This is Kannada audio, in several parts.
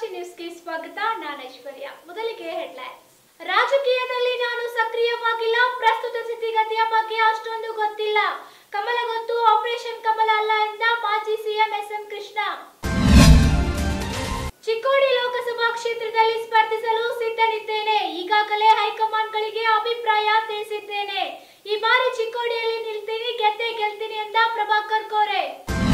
ಸಾಕ್ಷಿ ನ್ಯೂಸ್ಗೆ ಸ್ವಾಗತ ನಾನು ಐಶ್ವರ್ಯ ಮೊದಲಿಗೆ ಹೆಡ್ಲೈನ್ಸ್ ರಾಜಕೀಯದಲ್ಲಿ ನಾನು ಸಕ್ರಿಯವಾಗಿಲ್ಲ ಪ್ರಸ್ತುತ ಸ್ಥಿತಿಗತಿಯ ಬಗ್ಗೆ ಅಷ್ಟೊಂದು ಗೊತ್ತಿಲ್ಲ ಕಮಲ ಗೊತ್ತು ಆಪರೇಷನ್ ಕಮಲ ಅಲ್ಲ ಎಂದ ಮಾಜಿ CM S M Krishna Chikkodi Lok Sabha ಕ್ಷೇತ್ರದಲ್ಲಿ ಸ್ಪರ್ಧಿಸಲು ಸಿದ್ಧನಿದ್ದೇನೆ ಈಗಾಗಲೇ ಹೈಕಮಾಂಡ್ಗಳಿಗೆ ಅಭಿಪ್ರಾಯ ತಿಳಿಸಿದ್ದೇನೆ ಈ ಬಾರಿ ಚಿಕ್ಕೋಡಿಯಲ್ಲಿ ನಿಲ್ತೀನಿ ಗೆದ್ದೆ ಗೆಲ್ತೀನಿ ಎಂದ ಪ್ರಭಾಕರ್ ಕೋರೆ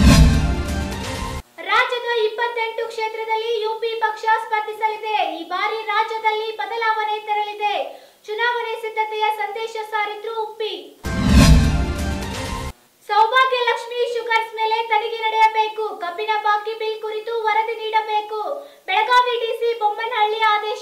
ರಾಜ್ಯದ ಇಪ್ಪತ್ತೆಂಟು ಕ್ಷೇತ್ರದಲ್ಲಿ ಯುಪಿ ಪಕ್ಷ ಸ್ಪರ್ಧಿಸಲಿದೆ ಈ ಬಾರಿ ರಾಜ್ಯದಲ್ಲಿ ಬದಲಾವಣೆ ತರಲಿದೆ ಚುನಾವಣೆ ಸಿದ್ಧತೆಯ ಸಂದೇಶ ಸಾರಿದ್ರು ಉಪ್ಪಿ ಸೌಭಾಗ್ಯ ಲಕ್ಷ್ಮಿ ಶುಗರ್ಸ್ ಮೇಲೆ ತನಿಖೆ ನಡೆಯಬೇಕು ಕಬ್ಬಿನ ಬಾಕಿ ಬಿಲ್ ಕುರಿತು ವರದಿ ನೀಡಬೇಕು ಬೆಳಗಾವಿ ಡಿಸಿ ಬೊಮ್ಮನಹಳ್ಳಿ ಆದೇಶ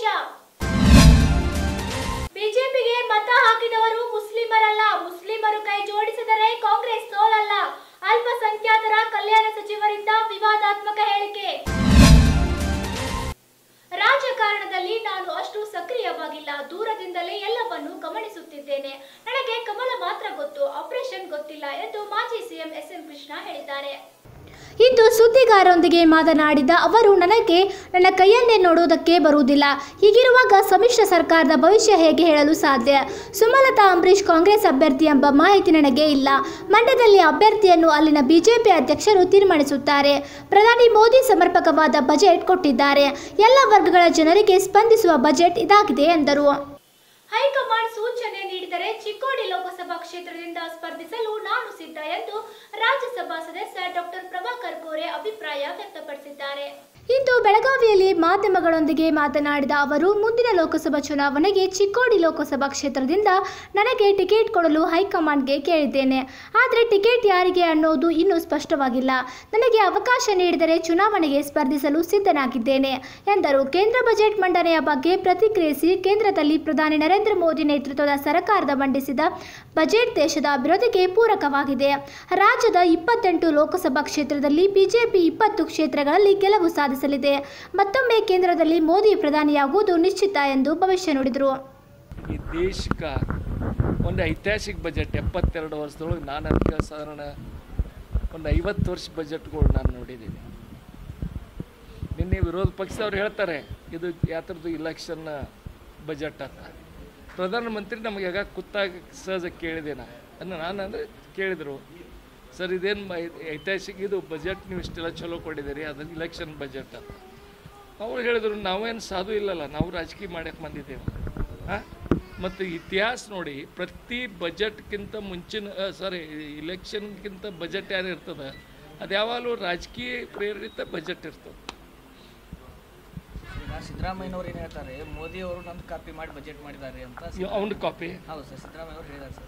ಬಿಜೆಪಿಗೆ ಮತ ಹಾಕಿದವರು ಮುಸ್ಲಿಮರಲ್ಲ ಮುಸ್ಲಿಮರು ಕೈ ಜೋಡಿಸಿದರೆ ಕಾಂಗ್ರೆಸ್ ಸೋಲಲ್ಲ ಅಲ್ಪಸಂಖ್ಯಾತರ ಕಲ್ಯಾಣ ಸಚಿವರಿಂದ ವಿವಾದಾತ್ಮಕ ಹೇಳಿಕೆ ರಾಜಕಾರಣದಲ್ಲಿ ನಾನು ಅಷ್ಟು ಸಕ್ರಿಯವಾಗಿಲ್ಲ ದೂರದಿಂದಲೇ ಎಲ್ಲವನ್ನು ಗಮನಿಸುತ್ತಿದ್ದೇನೆ ನನಗೆ ಕಮಲ ಮಾತ್ರ ಗೊತ್ತು ಆಪರೇಷನ್ ಗೊತ್ತಿಲ್ಲ ಎಂದು ಮಾಜಿ ಸಿಎಂ ಎಸ್ ಎಂ ಕೃಷ್ಣ ಹೇಳಿದ್ದಾರೆ ಇಂದು ಸುದ್ದಿಗಾರರೊಂದಿಗೆ ಮಾತನಾಡಿದ ಅವರು ನನಗೆ ನನ್ನ ಕೈಯನ್ನೇ ನೋಡುವುದಕ್ಕೆ ಬರುವುದಿಲ್ಲ ಹೀಗಿರುವಾಗ ಸಮ್ಮಿಶ್ರ ಸರ್ಕಾರದ ಭವಿಷ್ಯ ಹೇಗೆ ಹೇಳಲು ಸಾಧ್ಯ ಸುಮಲತಾ ಅಂಬರೀಶ್ ಕಾಂಗ್ರೆಸ್ ಅಭ್ಯರ್ಥಿ ಎಂಬ ಮಾಹಿತಿ ನನಗೆ ಇಲ್ಲ ಮಂಡ್ಯದಲ್ಲಿ ಅಭ್ಯರ್ಥಿಯನ್ನು ಅಲ್ಲಿನ ಬಿಜೆಪಿ ಅಧ್ಯಕ್ಷರು ತೀರ್ಮಾನಿಸುತ್ತಾರೆ ಪ್ರಧಾನಿ ಮೋದಿ ಸಮರ್ಪಕವಾದ ಬಜೆಟ್ ಕೊಟ್ಟಿದ್ದಾರೆ ಎಲ್ಲ ವರ್ಗಗಳ ಜನರಿಗೆ ಸ್ಪಂದಿಸುವ ಬಜೆಟ್ ಇದಾಗಿದೆ ಎಂದರು ಹೈಕಮಾಂಡ್ ಸೂಚನೆ ನೀಡಿದರೆ ಚಿಕ್ಕೋಡಿ ಲೋಕಸಭಾ ಕ್ಷೇತ್ರದಿಂದ ಸ್ಪರ್ಧಿಸಲು ನಾನು ಸಿದ್ಧ ಎಂದು ರಾಜ್ಯಸಭಾ ಸದಸ್ಯ ಡಾಕ್ಟರ್ ಪ್ರಭಾಕರ್ ಕೋರೆ ಅಭಿಪ್ರಾಯ ವ್ಯಕ್ತಪಡಿಸಿದ್ದಾರೆ ಇಂದು ಬೆಳಗಾವಿಯಲ್ಲಿ ಮಾಧ್ಯಮಗಳೊಂದಿಗೆ ಮಾತನಾಡಿದ ಅವರು ಮುಂದಿನ ಲೋಕಸಭಾ ಚುನಾವಣೆಗೆ ಚಿಕ್ಕೋಡಿ ಲೋಕಸಭಾ ಕ್ಷೇತ್ರದಿಂದ ನನಗೆ ಟಿಕೆಟ್ ಕೊಡಲು ಹೈಕಮಾಂಡ್ಗೆ ಕೇಳಿದ್ದೇನೆ ಆದರೆ ಟಿಕೆಟ್ ಯಾರಿಗೆ ಅನ್ನೋದು ಇನ್ನೂ ಸ್ಪಷ್ಟವಾಗಿಲ್ಲ ನನಗೆ ಅವಕಾಶ ನೀಡಿದರೆ ಚುನಾವಣೆಗೆ ಸ್ಪರ್ಧಿಸಲು ಸಿದ್ಧನಾಗಿದ್ದೇನೆ ಎಂದರು ಕೇಂದ್ರ ಬಜೆಟ್ ಮಂಡನೆಯ ಬಗ್ಗೆ ಪ್ರತಿಕ್ರಿಯಿಸಿ ಕೇಂದ್ರದಲ್ಲಿ ಪ್ರಧಾನಿ ನರೇಂದ್ರ ಮೋದಿ ನೇತೃತ್ವದ ಸರ್ಕಾರದ ಮಂಡಿಸಿದ ಬಜೆಟ್ ದೇಶದ ಅಭಿವೃದ್ಧಿಗೆ ಪೂರಕವಾಗಿದೆ ರಾಜ್ಯದ ಇಪ್ಪತ್ತೆಂಟು ಲೋಕಸಭಾ ಕ್ಷೇತ್ರದಲ್ಲಿ ಬಿಜೆಪಿ ಇಪ್ಪತ್ತು ಕ್ಷೇತ್ರಗಳಲ್ಲಿ ಗೆಲುವು ಸಾಧಿಸಲಿದೆ ಮತ್ತೊಮ್ಮೆ ಕೇಂದ್ರದಲ್ಲಿ ಮೋದಿ ಪ್ರಧಾನಿಯಾಗುವುದು ನಿಶ್ಚಿತ ಎಂದು ಭವಿಷ್ಯ ನುಡಿದರು ಈ ದೇಶಕ್ಕೆ ಒಂದು ಐತಿಹಾಸಿಕ ಬಜೆಟ್ ಎಪ್ಪತ್ತೆರಡು ವರ್ಷದೊಳಗೆ ನಾನು ಅದಕ್ಕೆ ಸಾಧಾರಣ ಒಂದು ಐವತ್ತು ವರ್ಷ ಬಜೆಟ್ಗಳು ನಾನು ನೋಡಿದ್ದೀನಿ ನಿನ್ನೆ ವಿರೋಧ ಪಕ್ಷದವ್ರು ಹೇಳ್ತಾರೆ ಇದು ಯಾತ್ರದ್ದು ಇಲೆಕ್ಷನ್ ಬಜೆಟ್ ಅಂತ ಪ್ರಧಾನಮಂತ್ರಿ ನಮಗೆ ಆಗ ಕುತ್ತಾಗ ಸಹಜ ಕೇಳಿದೆ ನಾ ಅನ್ನ ನಾನು ಅಂದರೆ ಕೇಳಿದರು ಸರ್ ಇದೇನು ಐತಿಹಾಸಿಕ ಇದು ಬಜೆಟ್ ನೀವು ಇಷ್ಟೆಲ್ಲ ಚಲೋ ಕೊಟ್ಟಿದ್ದೀರಿ ಅದು ಇಲೆಕ್ಷನ್ ಬಜೆಟ್ ಅಂತ ಅವ್ರು ಹೇಳಿದ್ರು ನಾವೇನು ಸಾಧು ಇಲ್ಲಲ್ಲ ನಾವು ರಾಜಕೀಯ ಮಾಡಕ್ಕೆ ಬಂದಿದ್ದೇವೆ ಹಾಂ ಮತ್ತು ಇತಿಹಾಸ ನೋಡಿ ಪ್ರತಿ ಬಜೆಟ್ಗಿಂತ ಮುಂಚಿನ ಸಾರಿ ಇಲೆಕ್ಷನ್ಗಿಂತ ಬಜೆಟ್ ಯಾರು ಇರ್ತದೆ ಅದು ಯಾವಾಗಲೂ ರಾಜಕೀಯ ಪ್ರೇರಿತ ಬಜೆಟ್ ಇರ್ತದೆ ಈಗ ಸಿದ್ದರಾಮಯ್ಯನವ್ರು ಏನು ಹೇಳ್ತಾರೆ ಮೋದಿ ಅವರು ನಂದು ಕಾಪಿ ಮಾಡಿ ಬಜೆಟ್ ಮಾಡಿದ್ದಾರೆ ಅಂತ ಅವನ ಕಾಪಿ ಹೌದು ಸರ್ ಸಿದ್ದರಾಮಯ್ಯ ಅವರು ಹೇಳಿದ್ದಾರೆ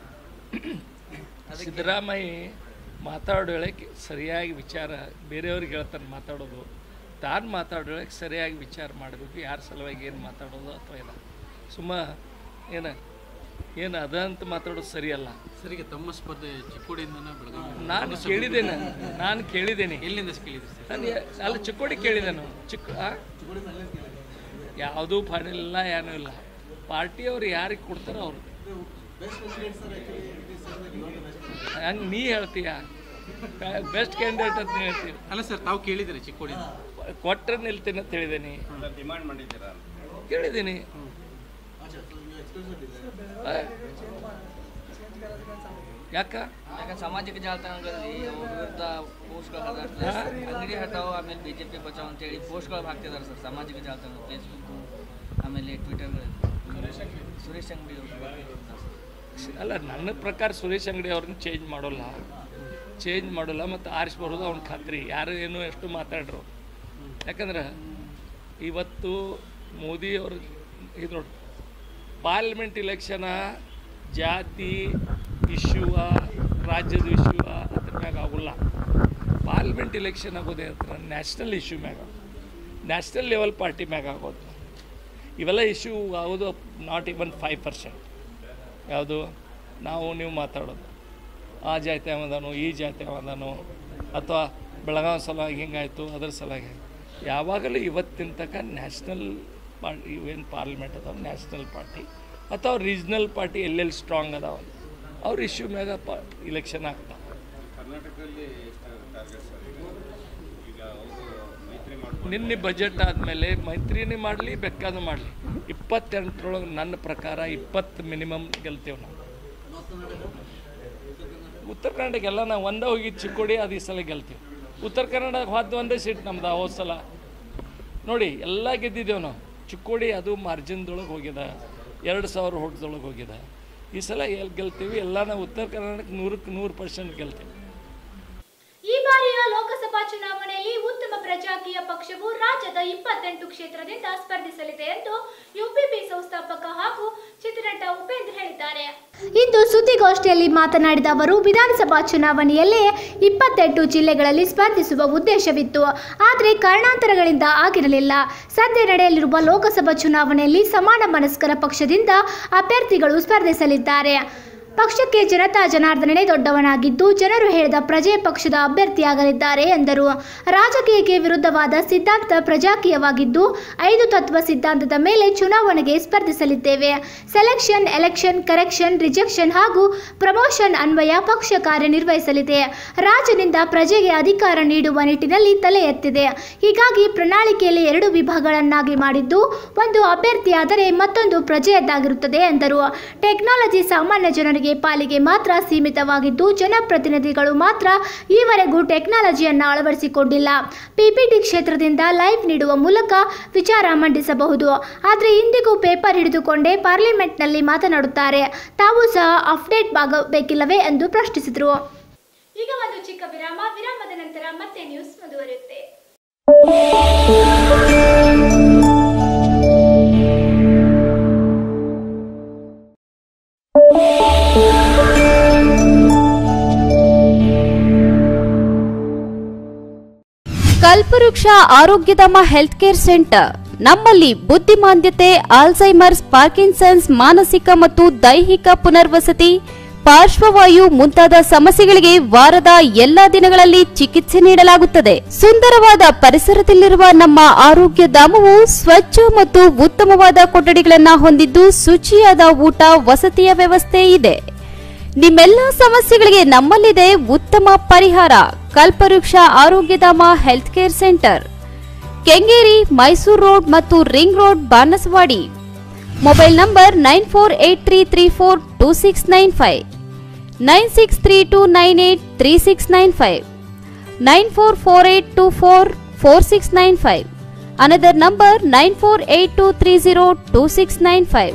ಸರ್ ಸಿದ್ದರಾಮಯ್ಯ ಮಾತಾಡೋಳಕ್ಕೆ ಸರಿಯಾಗಿ ವಿಚಾರ ಬೇರೆಯವ್ರಿಗೆ ಹೇಳ್ತಾನೆ ಮಾತಾಡೋದು ತಾನು ಮಾತಾಡೋಳಕ್ಕೆ ಸರಿಯಾಗಿ ವಿಚಾರ ಮಾಡಬೇಕು ಯಾರ ಸಲುವಾಗಿ ಏನು ಮಾತಾಡೋದು ಅಥವಾ ಇಲ್ಲ ಸುಮ್ಮ ಏನು ಏನು ಅದ ಅಂತ ಮಾತಾಡೋದು ಸರಿಯಲ್ಲ ಸರಿಗೆ ತಮ್ಮ ಸ್ಪರ್ಧೆ ಚಿಕ್ಕೋಡಿಯಿಂದನೇ ಬೆಳಗಾವಿ ನಾನು ಕೇಳಿದ್ದೇನೆ ನಾನು ಕೇಳಿದ್ದೇನೆ ಎಲ್ಲಿಂದ ಕೇಳಿದ್ರಿ ಸರ್ ನಾನು ಯ- ಅಲ್ಲಿ ಚಿಕ್ಕೋಡಿ ಕೇಳಿದೆನು ಚಿಕ್ಕ ಆ? ಯಾವುದೂ ಫೈನಲ್ ಇಲ್ಲ ಏನೂ ಇಲ್ಲ ಪಾರ್ಟಿಯವ್ರು ಯಾರಿಗೆ ಕೊಡ್ತಾರೋ ಅವ್ರು ಹಂಗೆ ನೀ ಹೇಳ್ತೀಯ ಬೆಸ್ಟ್ ಕ್ಯಾಂಡಿಡೇಟ್ ಅಂತ ನೀ ಹೇಳ್ತೀವಿ ಅಲ್ಲ ಸರ್ ತಾವು ಕೇಳಿದ್ರಿ ಚಿಕ್ಕೋಡಿಯಿಂದ ಕೊಟ್ಟರೆ ನಿಲ್ತೀನಿ ಅಂತ ಹೇಳಿದ್ದೀನಿ ಕೇಳಿದ್ದೀನಿ ಆ? ಯಾಕ ಯಾಕಂದ್ರೆ ಸಾಮಾಜಿಕ ಜಾಲತಾಣಗಳಲ್ಲಿ ಅವ್ರ ವಿರುದ್ಧ ಪೋಸ್ಟ್ಗಳು ಹರಿದಾಡ್ತಾರೆ ಅಂಗಡಿ ಹಟಾವ್ ಆಮೇಲೆ ಬಿ ಜೆ ಪಿ ಬಚಾವ್ ಅಂತೇಳಿ ಪೋಸ್ಟ್ಗಳು ಹಾಕ್ತಿದ್ದಾರೆ ಸರ್ ಸಾಮಾಜಿಕ ಜಾಲತಾಣ ಫೇಸ್ಬುಕ್ಕು ಆಮೇಲೆ ಟ್ವಿಟರ್ಗಳಲ್ಲಿ ಸುರೇಶ್ ಅಂಗಡಿ ಅವರು ಅಲ್ಲ ನನ್ನ ಪ್ರಕಾರ ಸುರೇಶ್ ಅಂಗಡಿ ಅವ್ರನ್ನ ಚೇಂಜ್ ಮಾಡೋಲ್ಲ ಚೇಂಜ್ ಮಾಡೋಲ್ಲ ಮತ್ತು ಆರಿಸಿ ಬರೋದು ಅವ್ನ ಖಾತ್ರಿ ಯಾರು ಏನು ಎಷ್ಟು ಮಾತಾಡ್ರು ಯಾಕಂದ್ರೆ ಇವತ್ತು ಮೋದಿ ಅವರು ಇದು ನೋಡಿ ಪಾರ್ಲಿಮೆಂಟ್ ಇಲೆಕ್ಷನ ಜಾತಿ ಇಶ್ಯೂವ ರಾಜ್ಯದ ಇಶ್ಯೂವ ಅದ್ರ ಮ್ಯಾಗ ಆಗೋಲ್ಲ ಪಾರ್ಲಿಮೆಂಟ್ ಇಲೆಕ್ಷನ್ ಆಗೋದೇ ಹತ್ರ ನ್ಯಾಷನಲ್ ಇಶ್ಯೂ ಮ್ಯಾಗ ನ್ಯಾಷನಲ್ ಲೆವೆಲ್ ಪಾರ್ಟಿ ಮ್ಯಾಗ ಆಗೋದು ಇವೆಲ್ಲ ಇಶ್ಯೂ ಆಗೋದು ನಾಟ್ ಇವನ್ ಫೈವ್ ಪರ್ಸೆಂಟ್ ಯಾವುದು ನಾವು ನೀವು ಮಾತಾಡೋದು ಆ ಜಾತಿ ಅವದಾನು ಈ ಜಾತಿ ಅವದಾನು ಅಥವಾ ಬೆಳಗಾವಿ ಸಲುವಾಗಿ ಹಿಂಗಾಯಿತು ಅದ್ರ ಸಲುವಾಗಿ ಯಾವಾಗಲೂ ಇವತ್ತಿನ ತನಕ ನ್ಯಾಷನಲ್ ಪಾರ್ಟಿ ಇವೇನು ಪಾರ್ಲಿಮೆಂಟ್ ಅದಾವ ನ್ಯಾಷನಲ್ ಪಾರ್ಟಿ ಅಥವಾ ರೀಜ್ನಲ್ ಪಾರ್ಟಿ ಎಲ್ಲೆಲ್ಲಿ ಸ್ಟ್ರಾಂಗ್ ಅದಾವ ಅವ್ರ ಇಶ್ಯೂ ಮ್ಯಾಗ ಪ ಇಲೆಕ್ಷನ್ ಆಗ್ತಾವೆ ನಿನ್ನೆ ಬಜೆಟ್ ಆದಮೇಲೆ ಮೈತ್ರಿನೇ ಮಾಡಲಿ ಬೇಕಾದ್ರೂ ಮಾಡಲಿ ಇಪ್ಪತ್ತೆಂಟರೊಳಗೆ ನನ್ನ ಪ್ರಕಾರ ಇಪ್ಪತ್ತು ಮಿನಿಮಮ್ ಗೆಲ್ತೇವೆ ನಾವು ಉತ್ತರ ಕನ್ನಡಕ್ಕೆಲ್ಲ ನಾವು ಒಂದೇ ಹೋಗಿ ಚಿಕ್ಕೋಡಿ ಅದು ಈ ಸಲ ಗೆಲ್ತೀವಿ ಉತ್ತರ ಕನ್ನಡ ಹೋದ ಒಂದೇ ಸೀಟ್ ನಮ್ದು ಹೋದ ಸಲ ನೋಡಿ ಎಲ್ಲ ಗೆದ್ದಿದ್ದೇವೆ ನಾವು ಚಿಕ್ಕೋಡಿ ಅದು ಮಾರ್ಜಿನ್ದೊಳಗೆ ಹೋಗಿದೆ ಎರಡು ಸಾವಿರ ಹೋಟ್ದೊಳಗೆ ಹೋಗಿದೆ ಈ ಸಲ ಎಲ್ಲಿ ಗೆಲ್ತೀವಿ ಎಲ್ಲ ನಾವು ಉತ್ತರ ಕನ್ನಡಕ್ಕೆ ನೂರಕ್ಕೆ ನೂರು ಪರ್ಸೆಂಟ್ ಗೆಲ್ತೀವಿ ಈ ಬಾರಿಯ ಲೋಕಸಭಾ ಚುನಾವಣೆಯಲ್ಲಿ ಉತ್ತಮ ಪ್ರಜಾಕೀಯ ಪಕ್ಷವು ರಾಜ್ಯದ ಇಪ್ಪತ್ತೆಂಟು ಕ್ಷೇತ್ರದಿಂದ ಸ್ಪರ್ಧಿಸಲಿದೆ ಎಂದು ಯುಪಿಪಿ ಸಂಸ್ಥಾಪಕ ಹಾಗೂ ಚಿತ್ರನಟ ಉಪೇಂದ್ರ ಹೇಳಿದ್ದಾರೆ ಇಂದು ಸುದ್ದಿಗೋಷ್ಠಿಯಲ್ಲಿ ಮಾತನಾಡಿದ ಅವರು ವಿಧಾನಸಭಾ ಚುನಾವಣೆಯಲ್ಲೇ ಇಪ್ಪತ್ತೆಂಟು ಜಿಲ್ಲೆಗಳಲ್ಲಿ ಸ್ಪರ್ಧಿಸುವ ಉದ್ದೇಶವಿತ್ತು ಆದರೆ ಕಾರಣಾಂತರಗಳಿಂದ ಆಗಿರಲಿಲ್ಲ ಸದ್ಯ ನಡೆಯಲಿರುವ ಲೋಕಸಭಾ ಚುನಾವಣೆಯಲ್ಲಿ ಸಮಾನ ಮನಸ್ಕರ ಪಕ್ಷದಿಂದ ಅಭ್ಯರ್ಥಿಗಳು ಸ್ಪರ್ಧಿಸಲಿದ್ದಾರೆ ಪಕ್ಷಕ್ಕೆ ಜನತಾ ಜನಾರ್ದನನೇ ದೊಡ್ಡವನಾಗಿದ್ದು ಜನರು ಹೇಳಿದ ಪ್ರಜೆ ಪಕ್ಷದ ಅಭ್ಯರ್ಥಿಯಾಗಲಿದ್ದಾರೆ ಎಂದರು ರಾಜಕೀಯಕ್ಕೆ ವಿರುದ್ಧವಾದ ಸಿದ್ಧಾಂತ ಪ್ರಜಾಕೀಯವಾಗಿದ್ದು ಐದು ತತ್ವ ಸಿದ್ಧಾಂತದ ಮೇಲೆ ಚುನಾವಣೆಗೆ ಸ್ಪರ್ಧಿಸಲಿದ್ದೇವೆ ಸೆಲೆಕ್ಷನ್ ಎಲೆಕ್ಷನ್ ಕರೆಕ್ಷನ್ ರಿಜೆಕ್ಷನ್ ಹಾಗೂ ಪ್ರಮೋಷನ್ ಅನ್ವಯ ಪಕ್ಷ ಕಾರ್ಯನಿರ್ವಹಿಸಲಿದೆ ರಾಜ್ಯದಿಂದ ಪ್ರಜೆಗೆ ಅಧಿಕಾರ ನೀಡುವ ನಿಟ್ಟಿನಲ್ಲಿ ತಲೆ ಎತ್ತಿದೆ ಹೀಗಾಗಿ ಪ್ರಣಾಳಿಕೆಯಲ್ಲಿ ಎರಡು ವಿಭಾಗಗಳನ್ನಾಗಿ ಮಾಡಿದ್ದು ಒಂದು ಅಭ್ಯರ್ಥಿಯಾದರೆ ಮತ್ತೊಂದು ಪ್ರಜೆಯದ್ದಾಗಿರುತ್ತದೆ ಎಂದರು ಟೆಕ್ನಾಲಜಿ ಸಾಮಾನ್ಯ ಜನರಿಗೆ ಪಾಲಿಗೆ ಮಾತ್ರ ಸೀಮಿತವಾಗಿದ್ದು ಜನಪ್ರತಿನಿಧಿಗಳು ಮಾತ್ರ ಈವರೆಗೂ ಟೆಕ್ನಾಲಜಿಯನ್ನು ಅಳವಡಿಸಿಕೊಂಡಿಲ್ಲ ಪಿಪಿಟಿ ಕ್ಷೇತ್ರದಿಂದ ಲೈವ್ ನೀಡುವ ಮೂಲಕ ವಿಚಾರ ಮಂಡಿಸಬಹುದು ಆದರೆ ಇಂದಿಗೂ ಪೇಪರ್ ಹಿಡಿದುಕೊಂಡೇ ಪಾರ್ಲಿಮೆಂಟ್ನಲ್ಲಿ ಮಾತನಾಡುತ್ತಾರೆ ತಾವು ಸಹ ಅಪ್ಡೇಟ್ ಆಗಬೇಕಿಲ್ಲವೇ ಎಂದು ಪ್ರಶ್ನಿಸಿದರು ಈಗ ಒಂದು ಚಿಕ್ಕ ವಿರಾಮ ವಿರಾಮದ ನಂತರ ಮತ್ತೆ ನ್ಯೂಸ್ ಮುಂದುವರಿಯುತ್ತೆ ಕಲ್ಪವೃಕ್ಷ ಆರೋಗ್ಯಧಾಮ ಹೆಲ್ತ್ ಕೇರ್ ಸೆಂಟರ್ ನಮ್ಮಲ್ಲಿ ಬುದ್ಧಿಮಾಂದ್ಯತೆ ಆಲ್ಝೈಮರ್ಸ್ ಪಾರ್ಕಿನ್ಸನ್ಸ್ ಮಾನಸಿಕ ಮತ್ತು ದೈಹಿಕ ಪುನರ್ವಸತಿ ಪಾರ್ಶ್ವವಾಯು ಮುಂತಾದ ಸಮಸ್ಯೆಗಳಿಗೆ ವಾರದ ಎಲ್ಲಾ ದಿನಗಳಲ್ಲಿ ಚಿಕಿತ್ಸೆ ನೀಡಲಾಗುತ್ತದೆ ಸುಂದರವಾದ ಪರಿಸರದಲ್ಲಿರುವ ನಮ್ಮ ಆರೋಗ್ಯ ಧಾಮವು ಸ್ವಚ್ಛ ಮತ್ತು ಉತ್ತಮವಾದ ಕೊಠಡಿಗಳನ್ನು ಹೊಂದಿದ್ದು ಶುಚಿಯಾದ ಊಟ ವಸತಿಯ ವ್ಯವಸ್ಥೆ ಇದೆ ನಿಮ್ಮೆಲ್ಲ ಸಮಸ್ಯೆಗಳಿಗೆ ನಮ್ಮಲ್ಲಿದೆ ಉತ್ತಮ ಪರಿಹಾರ Kalpavriksha Arogyadhama health care centre Kengeri Mysuru road ಮತ್ತು ring road Banaswadi mobile number nine four eight three three four two six nine five nine six three two nine eight three six nine five nine four four eight two four four six nine five another number nine four eight two three zero two six nine five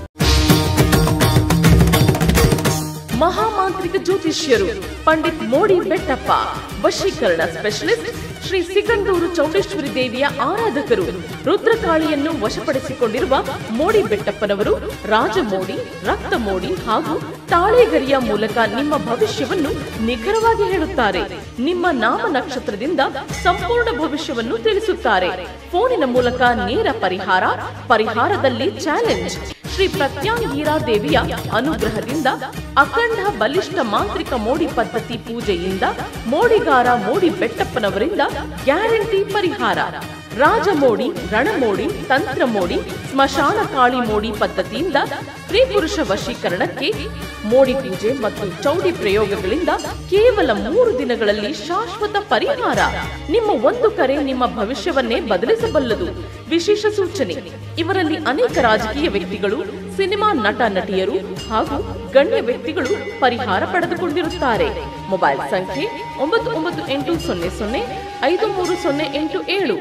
ಮಹಾಮಾಂತ್ರಿಕ ಜ್ಯೋತಿಷ್ಯರು ಪಂಡಿತ್ ಮೋಡಿ ಬೆಟ್ಟಪ್ಪ ವಶೀಕರಣ ಸ್ಪೆಷಲಿಸ್ಟ್ ಶ್ರೀ ಸಿಗಂದೂರು ಚೌಡೇಶ್ವರಿ ದೇವಿಯ ಆರಾಧಕರು ರುದ್ರಕಾಳಿಯನ್ನು ವಶಪಡಿಸಿಕೊಂಡಿರುವ ಮೋಡಿ ಬೆಟ್ಟಪ್ಪನವರು ರಾಜಮೋಡಿ ರಕ್ತ ಮೋಡಿ ಹಾಗೂ ತಾಳೆಗರಿಯ ಮೂಲಕ ನಿಮ್ಮ ಭವಿಷ್ಯವನ್ನು ನಿಖರವಾಗಿ ಹೇಳುತ್ತಾರೆ ನಿಮ್ಮ ನಾಮ ನಕ್ಷತ್ರದಿಂದ ಸಂಪೂರ್ಣ ಭವಿಷ್ಯವನ್ನು ತಿಳಿಸುತ್ತಾರೆ ಫೋನಿನ ಮೂಲಕ ನೇರ ಪರಿಹಾರ ಪರಿಹಾರದಲ್ಲಿ ಚಾಲೆಂಜ್ ಶ್ರೀ ಪ್ರತ್ಯಾಂಗೀರಾ ದೇವಿಯ ಅನುಗ್ರಹದಿಂದ ಅಖಂಡ ಬಲಿಷ್ಠ ಮಾಂತ್ರಿಕ ಮೋಡಿ ಪದ್ಧತಿ ಪೂಜೆಯಿಂದ ಮೋಡಿಗಾರ ಮೋಡಿ ಬೆಟ್ಟಪ್ಪನವರಿಂದ ಗ್ಯಾರಂಟಿ ಪರಿಹಾರ ರಾಜಮೋಡಿ ರಣಮೋಡಿ ತಂತ್ರ ಮೋಡಿ ಸ್ಮಶಾನ ಕಾಳಿ ಮೋಡಿ ಪದ್ಧತಿಯಿಂದ ಸ್ತ್ರೀ ಪುರುಷ ವಶೀಕರಣಕ್ಕೆ ಮೋಡಿ ಪೂಜೆ ಮತ್ತು ಚೌಡಿ ಪ್ರಯೋಗಗಳಿಂದ ಕೇವಲ ಮೂರು ದಿನಗಳಲ್ಲಿ ಶಾಶ್ವತ ಪರಿಹಾರ ನಿಮ್ಮ ಒಂದು ಕರೆ ನಿಮ್ಮ ಭವಿಷ್ಯವನ್ನೇ ಬದಲಿಸಬಲ್ಲದು ವಿಶೇಷ ಸೂಚನೆ ಇವರಲ್ಲಿ ಅನೇಕ ರಾಜಕೀಯ ವ್ಯಕ್ತಿಗಳು ಸಿನಿಮಾ ನಟ ನಟಿಯರು ಹಾಗೂ ಗಣ್ಯ ವ್ಯಕ್ತಿಗಳು ಪರಿಹಾರ ಪಡೆದುಕೊಂಡಿರುತ್ತಾರೆ ಮೊಬೈಲ್ ಸಂಖ್ಯೆ ಒಂಬತ್ತು ಒಂಬತ್ತು ಎಂಟು ಸೊನ್ನೆ ಸೊನ್ನೆ ಐದು ಮೂರು ಸೊನ್ನೆ ಎಂಟು ಏಳು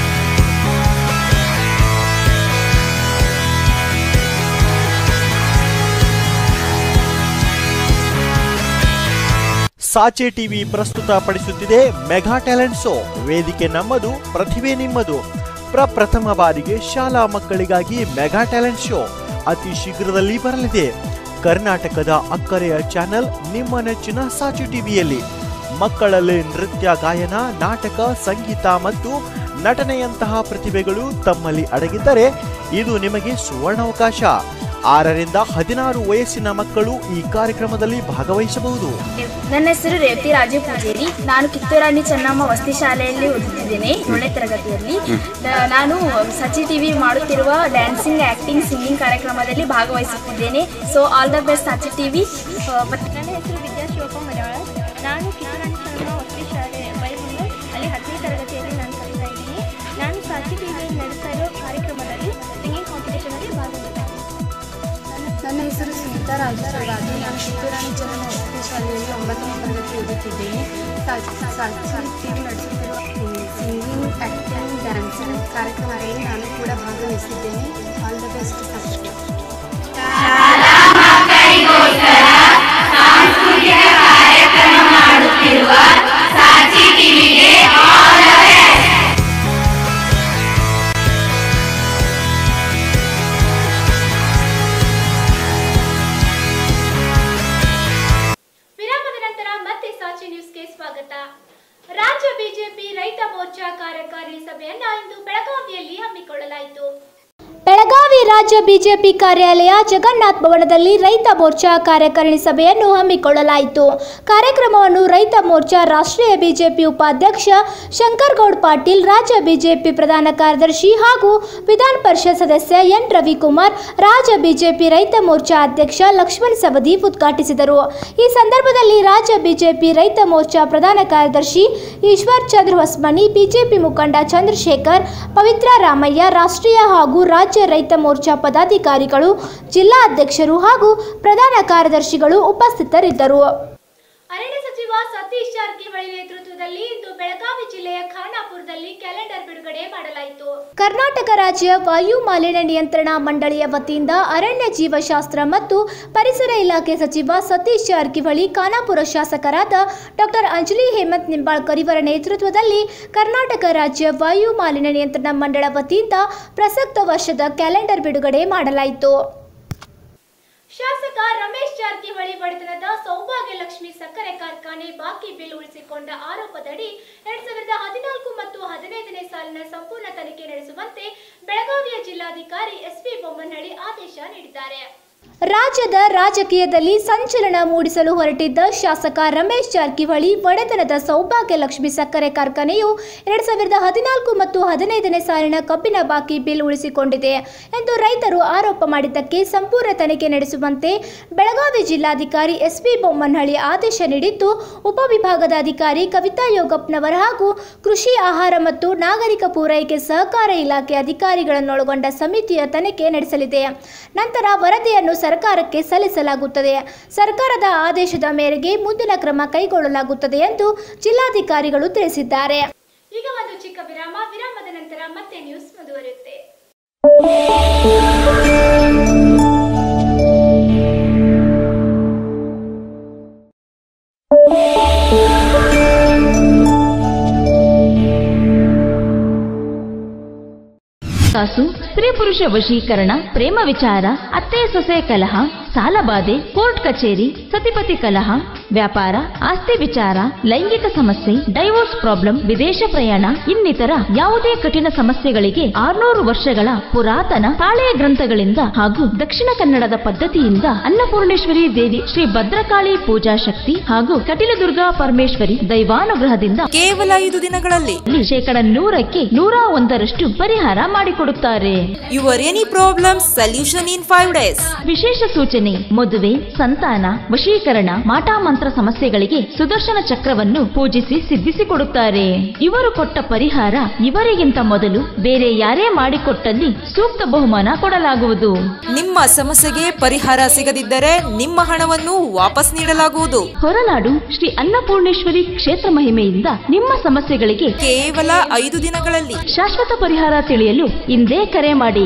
ಸಾಚೆ ಟಿವಿ ಪ್ರಸ್ತುತಪಡಿಸುತ್ತಿದೆ ಮೆಗಾ ಟ್ಯಾಲೆಂಟ್ ಶೋ ವೇದಿಕೆ ನಮ್ಮದು ಪ್ರತಿಭೆ ನಿಮ್ಮದು ಪ್ರಪ್ರಥಮ ಬಾರಿಗೆ ಶಾಲಾ ಮಕ್ಕಳಿಗಾಗಿ ಮೆಗಾ ಟ್ಯಾಲೆಂಟ್ ಶೋ ಅತಿ ಶೀಘ್ರದಲ್ಲಿ ಬರಲಿದೆ ಕರ್ನಾಟಕದ ಅಕ್ಕರೆಯ ಚಾನೆಲ್ ನಿಮ್ಮ ನೆಚ್ಚಿನ ಸಾಚು ಟಿವಿಯಲ್ಲಿ ಮಕ್ಕಳಲ್ಲಿ ನೃತ್ಯ ಗಾಯನ ನಾಟಕ ಸಂಗೀತ ಮತ್ತು ನಟನೆಯಂತಹ ಪ್ರತಿಭೆಗಳು ತಮ್ಮಲ್ಲಿ ಅಡಗಿದ್ದರೆ ಇದು ನಿಮಗೆ ಸುವರ್ಣಾವಕಾಶ ಆರರಿಂದ ಹದಿನಾರು ವಯಸ್ಸಿನ ಮಕ್ಕಳು ಈ ಕಾರ್ಯಕ್ರಮದಲ್ಲಿ ಭಾಗವಹಿಸಬಹುದು ನನ್ನ ಹೆಸರು ರೇವತಿ ರಾಜು ಪೂಜೇರಿ ನಾನು ಕಿತ್ತೂರಾಣಿ ಚೆನ್ನಮ್ಮ ವಸತಿ ಶಾಲೆಯಲ್ಲಿ ಓದುತ್ತಿದ್ದೇನೆ ಏಳನೇ ತರಗತಿಯಲ್ಲಿ ನ- ನಾನು ಸಚಿ ಟಿವಿ ಮಾಡುತ್ತಿರುವ ಡ್ಯಾನ್ಸಿಂಗ್ ಆಕ್ಟಿಂಗ್ ಸಿಂಗಿಂಗ್ ಕಾರ್ಯಕ್ರಮದಲ್ಲಿ ಭಾಗವಹಿಸುತ್ತಿದ್ದೇನೆ so all the best Sachi TV ನನ್ನ ಹೆಸರು ವಿದ್ಯಾ ಶಿವಪ್ಪ ಮಡವಾಳ ನಾನು ಕಿತ್ತೂರಾಣಿ ಚೆನ್ನಮ್ಮ ವಸತಿ ಶಾಲೆ ಬೈಬಂದು ಅಲ್ಲಿ ಹತ್ತನೇ ತರಗತಿಯಲ್ಲಿ ನಾನು ಕಲಿತಾ ಇದ್ದೀನಿ ನಾನು ಸಾಚಿ ರಾಜರಾಜು ನಾನು ಕಿತ್ತೂರಾಣಿ ಚೆನ್ನಮ್ಮ ವಸತಿ ಶಾಲೆಯಲ್ಲಿ ಒಂಬತ್ತನೇ ತರಗತಿ ಓದುತ್ತಿದ್ದೇನೆ ಸಾಕ್ಷಿ ಟಿ ವಿ ನಡೆಸುತ್ತಿರುವ ಸಿಂಗಿಂಗ್ ಆ್ಯಕ್ಟಿಂಗ್ ಡ್ಯಾನ್ಸಿಂಗ್ ಕಾರ್ಯಕ್ರಮದಲ್ಲಿ ನಾನು ಕೂಡ ಭಾಗವಹಿಸಿದ್ದೇನೆ ಆಲ್ ದ ಬೆಸ್ಟ್ ಸಾಕ್ಷಿ ವಿರಾಮದ ನಂತರ ಮತ್ತೆ ಸಾಚಿ ನ್ಯೂಸ್ಗೆ ಸ್ವಾಗತ ರಾಜ್ಯ ಬಿಜೆಪಿ ರೈತ ಮೋರ್ಚಾ ಕಾರ್ಯಕಾರಿ ಸಭೆಯನ್ನ ಇಂದು ಬೆಳಗಾವಿಯಲ್ಲಿ ಹಮ್ಮಿಕೊಳ್ಳಲಾಯಿತು ಬೆಳಗಾವಿ ರಾಜ್ಯ ಬಿಜೆಪಿ ಕಾರ್ಯಾಲಯ ಜಗನ್ನಾಥ್ ಭವನದಲ್ಲಿ ರೈತ ಮೋರ್ಚಾ ಕಾರ್ಯಕಾರಿಣಿ ಸಭೆಯನ್ನು ಹಮ್ಮಿಕೊಳ್ಳಲಾಯಿತು ಕಾರ್ಯಕ್ರಮವನ್ನು ರೈತ ಮೋರ್ಚಾ ರಾಷ್ಟ್ರೀಯ ಬಿಜೆಪಿ ಉಪಾಧ್ಯಕ್ಷ ಶಂಕರಗೌಡ್ ಪಾಟೀಲ್ ರಾಜ್ಯ ಬಿಜೆಪಿ ಪ್ರಧಾನ ಕಾರ್ಯದರ್ಶಿ ಹಾಗೂ ವಿಧಾನ ಪರಿಷತ್ ಸದಸ್ಯ ಎನ್ ರವಿಕುಮಾರ್ ರಾಜ್ಯ ಬಿಜೆಪಿ ರೈತ ಮೋರ್ಚಾ ಅಧ್ಯಕ್ಷ ಲಕ್ಷ್ಮಣ್ ಸವದಿ ಉದ್ಘಾಟಿಸಿದರು ಈ ಸಂದರ್ಭದಲ್ಲಿ ರಾಜ್ಯ ಬಿಜೆಪಿ ರೈತ ಮೋರ್ಚಾ ಪ್ರಧಾನ ಕಾರ್ಯದರ್ಶಿ ಈಶ್ವರ್ ಚಂದ್ರ ಹೊಸ್ಮನಿ ಬಿಜೆಪಿ ಮುಖಂಡ ಚಂದ್ರಶೇಖರ್ ಪವಿತ್ರ ರಾಮಯ್ಯ ರಾಷ್ಟ್ರೀಯ ಹಾಗೂ ರಾಜ್ಯ ರೈತ ಮೋರ್ಚಾ ಪದಾಧಿಕಾರಿಗಳು ಜಿಲ್ಲಾ ಅಧ್ಯಕ್ಷರು ಹಾಗೂ ಪ್ರಧಾನ ಕಾರ್ಯದರ್ಶಿಗಳು ಉಪಸ್ಥಿತರಿದ್ದರು ಅರಣ್ಯ ಸಚಿವ ಸತೀಶ್ ಜಾರಕಿಹೊಳಿ ನೇತೃತ್ವದಲ್ಲಿ ಇಂದು ಬೆಳಗಾವಿ ಜಿಲ್ಲೆಯ ಖಾನಾಪುರದಲ್ಲಿ ಕ್ಯಾಲೆಂಡರ್ ಬಿಡುಗಡೆ ಮಾಡಲಾಯಿತು ಕರ್ನಾಟಕ ರಾಜ್ಯ ವಾಯು ಮಾಲಿನ್ಯ ನಿಯಂತ್ರಣ ಮಂಡಳಿಯ ವತಿಯಿಂದ ಅರಣ್ಯ ಜೀವಶಾಸ್ತ್ರ ಮತ್ತು ಪರಿಸರ ಇಲಾಖೆ ಸಚಿವ ಸತೀಶ್ ಜಾರಕಿಹೊಳಿ ಖಾನಾಪುರ ಶಾಸಕರಾದ ಡಾಕ್ಟರ್ ಅಂಜಲಿ ಹೇಮಂತ್ ನಿಂಬಾಳ್ಕರ್ ಇವರ ನೇತೃತ್ವದಲ್ಲಿ ಕರ್ನಾಟಕ ರಾಜ್ಯ ವಾಯು ಮಾಲಿನ್ಯ ನಿಯಂತ್ರಣ ಮಂಡಳ ವತಿಯಿಂದ ಪ್ರಸಕ್ತ ವರ್ಷದ ಕ್ಯಾಲೆಂಡರ್ ಬಿಡುಗಡೆ ಮಾಡಲಾಯಿತು ಶಾಸಕ ರಮೇಶ್ ಜಾರಕಿಹೊಳಿ ಒಡೆತನದ ಸೌಭಾಗ್ಯ ಲಕ್ಷ್ಮಿ ಸಕ್ಕರೆ ಕಾರ್ಖಾನೆ ಬಾಕಿ ಬಿಲ್ ಉಳಿಸಿಕೊಂಡ ಆರೋಪದಡಿ ಎರಡ್ ಸಾವಿರದ ಹದಿನಾಲ್ಕು ಮತ್ತು ಹದಿನೈದನೇ ಸಾಲಿನ ಸಂಪೂರ್ಣ ತನಿಖೆ ನಡೆಸುವಂತೆ ಬೆಳಗಾವಿಯ ಜಿಲ್ಲಾಧಿಕಾರಿ ಎಸ್ಪಿ ಬೊಮ್ಮನಹಳ್ಳಿ ಆದೇಶ ನೀಡಿದ್ದಾರೆ ರಾಜ್ಯದ ರಾಜಕೀಯದಲ್ಲಿ ಸಂಚಲನ ಮೂಡಿಸಲು ಹೊರಟಿದ್ದ ಶಾಸಕ ರಮೇಶ್ ಜಾರಕಿಹೊಳಿ ಒಡೆತನದ ಸೌಭಾಗ್ಯ ಲಕ್ಷ್ಮಿ ಸಕ್ಕರೆ ಕಾರ್ಖಾನೆಯು ಎರಡ್ ಸಾವಿರದ ಹದಿನಾಲ್ಕು ಮತ್ತು ಹದಿನೈದನೇ ಸಾಲಿನ ಕಬ್ಬಿನ ಬಾಕಿ ಬಿಲ್ ಉಳಿಸಿಕೊಂಡಿದೆ ಎಂದು ರೈತರು ಆರೋಪ ಮಾಡಿದ್ದಕ್ಕೆ ಸಂಪೂರ್ಣ ತನಿಖೆ ನಡೆಸುವಂತೆ ಬೆಳಗಾವಿ ಜಿಲ್ಲಾಧಿಕಾರಿ ಎಸ್ಪಿ ಬೊಮ್ಮನಹಳ್ಳಿ ಆದೇಶ ನೀಡಿದ್ದು ಉಪವಿಭಾಗದ ಅಧಿಕಾರಿ ಕವಿತಾ ಯೋಗಪ್ಪನವರ ಹಾಗೂ ಕೃಷಿ ಆಹಾರ ಮತ್ತು ನಾಗರಿಕ ಪೂರೈಕೆ ಸಹಕಾರ ಇಲಾಖೆ ಅಧಿಕಾರಿಗಳನ್ನೊಳಗೊಂಡ ಸಮಿತಿಯ ತನಿಖೆ ನಡೆಸಲಿದೆ ನಂತರ ವರದಿಯನ್ನು ಸರ್ಕಾರಕ್ಕೆ ಸಲ್ಲಿಸಲಾಗುತ್ತದೆ ಸರ್ಕಾರದ ಆದೇಶದ ಮೇರೆಗೆ ಮುಂದಿನ ಕ್ರಮ ಕೈಗೊಳ್ಳಲಾಗುತ್ತದೆ ಎಂದು ಜಿಲ್ಲಾಧಿಕಾರಿಗಳು ತಿಳಿಸಿದ್ದಾರೆ ಈಗ ಒಂದು ಚಿಕ್ಕ ವಿರಾಮ ವಿರಾಮದ ನಂತರ ಮತ್ತೆ ನ್ಯೂಸ್ ಮುಂದುವರಿಯುತ್ತೆ ಕಾಸು ಸ್ತ್ರೀ ಪುರುಷ ವಶೀಕರಣ ಪ್ರೇಮ ವಿಚಾರ ಅತ್ತೆ ಸೊಸೆ ಕಲಹ ಸಾಲಬಾಧೆ ಕೋರ್ಟ್ ಕಚೇರಿ ಸತಿಪತಿ ಕಲಹ ವ್ಯಾಪಾರ ಆಸ್ತಿ ವಿಚಾರ ಲೈಂಗಿಕ ಸಮಸ್ಯೆ ಡೈವೋರ್ಸ್ ಪ್ರಾಬ್ಲಮ್ ವಿದೇಶ ಪ್ರಯಾಣ ಇನ್ನಿತರ ಯಾವುದೇ ಕಠಿಣ ಸಮಸ್ಯೆಗಳಿಗೆ ಆರ್ನೂರು ವರ್ಷಗಳ ಪುರಾತನ ತಾಳೆಯ ಗ್ರಂಥಗಳಿಂದ ಹಾಗೂ ದಕ್ಷಿಣ ಕನ್ನಡದ ಪದ್ಧತಿಯಿಂದ ಅನ್ನಪೂರ್ಣೇಶ್ವರಿ ದೇವಿ ಶ್ರೀ ಭದ್ರಕಾಳಿ ಪೂಜಾ ಶಕ್ತಿ ಹಾಗೂ ಕಟಿಲದುರ್ಗಾ ಪರಮೇಶ್ವರಿ ದೈವಾನುಗ್ರಹದಿಂದ ಕೇವಲ ಐದು ದಿನಗಳಲ್ಲಿ ಶೇಕಡ ನೂರಕ್ಕೆ ನೂರ ಒಂದರಷ್ಟು ಪರಿಹಾರ ಮಾಡಿಕೊಡುತ್ತಾರೆ your any problem solution in five days ವಿಶೇಷ ಸೂಚನೆ ಮದುವೆ ಸಂತಾನ ವಶೀಕರಣ ಮಾಟಾಮಂತ್ರ ಸಮಸ್ಯೆಗಳಿಗೆ ಸುದರ್ಶನ ಚಕ್ರವನ್ನು ಪೂಜಿಸಿ ಸಿದ್ಧಿಸಿಕೊಡುತ್ತಾರೆ ಇವರು ಕೊಟ್ಟ ಪರಿಹಾರ ಇವರಿಗಿಂತ ಮೊದಲು ಬೇರೆ ಯಾರೇ ಮಾಡಿಕೊಟ್ಟಲ್ಲಿ ಸೂಕ್ತ ಬಹುಮಾನ ಕೊಡಲಾಗುವುದು ನಿಮ್ಮ ಸಮಸ್ಯೆಗೆ ಪರಿಹಾರ ಸಿಗದಿದ್ದರೆ ನಿಮ್ಮ ಹಣವನ್ನು ವಾಪಸ್ ನೀಡಲಾಗುವುದು ಹೊರನಾಡು ಶ್ರೀ ಅನ್ನಪೂರ್ಣೇಶ್ವರಿ ಕ್ಷೇತ್ರ ಮಹಿಮೆಯಿಂದ ನಿಮ್ಮ ಸಮಸ್ಯೆಗಳಿಗೆ ಕೇವಲ ಐದು ದಿನಗಳಲ್ಲಿ ಶಾಶ್ವತ ಪರಿಹಾರ ತಿಳಿಯಲು ಇಂದೇ ಕರೆ ಮಾಡಿ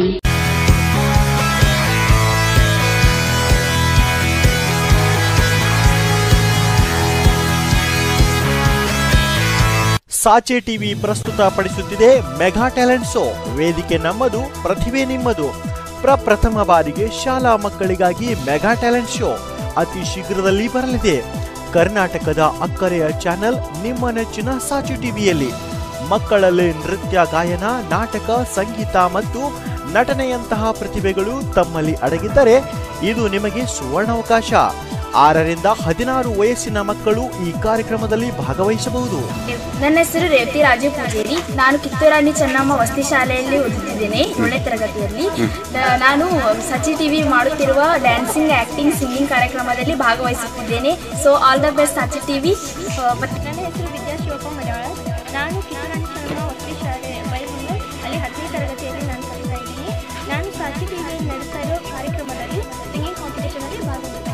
ಸಾಚೆ ಟಿವಿ ಪ್ರಸ್ತುತಪಡಿಸುತ್ತಿದೆ ಮೆಗಾ ಟ್ಯಾಲೆಂಟ್ ಶೋ ವೇದಿಕೆ ನಮ್ಮದು ಪ್ರತಿಭೆ ನಿಮ್ಮದು ಪ್ರಪ್ರಥಮ ಬಾರಿಗೆ ಶಾಲಾ ಮಕ್ಕಳಿಗಾಗಿ ಮೆಗಾ ಟ್ಯಾಲೆಂಟ್ ಶೋ ಅತಿ ಶೀಘ್ರದಲ್ಲಿ ಬರಲಿದೆ ಕರ್ನಾಟಕದ ಅಕ್ಕರೆಯ ಚಾನೆಲ್ ನಿಮ್ಮ ನೆಚ್ಚಿನ ಸಾಚೆ ಟಿವಿಯಲ್ಲಿ ಮಕ್ಕಳಲ್ಲಿ ನೃತ್ಯ ಗಾಯನ ನಾಟಕ ಸಂಗೀತ ಮತ್ತು ನಟನೆಯಂತಹ ಪ್ರತಿಭೆಗಳು ತಮ್ಮಲ್ಲಿ ಅಡಗಿದ್ದರೆ ಇದು ನಿಮಗೆ ಸುವರ್ಣಾವಕಾಶ ಆರರಿಂದ ಹದಿನಾರು ವಯಸ್ಸಿನ ಮಕ್ಕಳು ಈ ಕಾರ್ಯಕ್ರಮದಲ್ಲಿ ಭಾಗವಹಿಸಬಹುದು ನನ್ನ ಹೆಸರು ರೇವತಿ ರಾಜು ಪೂಜೇರಿ ನಾನು ಕಿತ್ತೂರಾಣಿ ಚೆನ್ನಮ್ಮ ವಸತಿ ಶಾಲೆಯಲ್ಲಿ ಓದುತ್ತಿದ್ದೇನೆ ಏಳನೇ ತರಗತಿಯಲ್ಲಿ ನ- ನಾನು ಸಚಿ ಟಿವಿ ಮಾಡುತ್ತಿರುವ ಡ್ಯಾನ್ಸಿಂಗ್ ಆ್ಯಕ್ಟಿಂಗ್ ಸಿಂಗಿಂಗ್ ಕಾರ್ಯಕ್ರಮದಲ್ಲಿ ಭಾಗವಹಿಸುತ್ತಿದ್ದೇನೆ so all the best Sachi TV ನನ್ನ ಹೆಸರು ವಿದ್ಯಾ ಶಿವಪ್ಪ ಮಲಯಾಳ ನಾನು ಕಿತ್ತೂರಾಣಿ ಚೆನ್ನಮ್ಮ ವಸತಿ ಶಾಲೆ ಬೈಮೂರು ಅಲ್ಲಿ ಹತ್ತನೇ ತರಗತಿಯಲ್ಲಿ ನಾನು ಕಲಿತಾ ಇದ್ದೀನಿ ನಾನು ಸಾಚಿ ಟಿವಿಯಲ್ಲಿ ನಡೆಸ್ತಾ ಇರೋ ಕಾರ್ಯಕ್ರಮದಲ್ಲಿ ಸಿಂಗಿಂಗ್ ಕಾಂಪಿಟೇಷನಲ್ಲಿ ಭಾಗವಹಿಸ್ತೀನಿ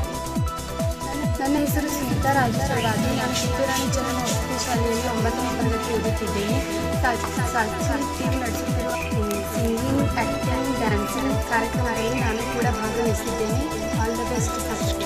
ಗೀತಾ ರಾಜೇಶ್ವರಾಜು ನಾನು ಕಿತ್ತೂರಾಣಿ ಚೆನ್ನಮ್ಮ ವಸತಿ ಶಾಲೆಯಲ್ಲಿ ಒಂಬತ್ತನೇ ತರಗತಿ ಓದುತ್ತಿದ್ದೇನೆ ಸಾಕ್ಷಿ ಟಿವಿ ನಡೆಸುತ್ತಿರುವ ಸಿಂಗಿಂಗ್ ಆ್ಯಕ್ಟಿಂಗ್ ಡ್ಯಾನ್ಸ್ ಕಾರ್ಯಕ್ರಮದಲ್ಲಿ ನಾನು ಕೂಡ ಭಾಗವಹಿಸಿದ್ದೇನೆ ಆಲ್ ದ ಬೆಸ್ಟ್ ಸಾಕ್ಷಿ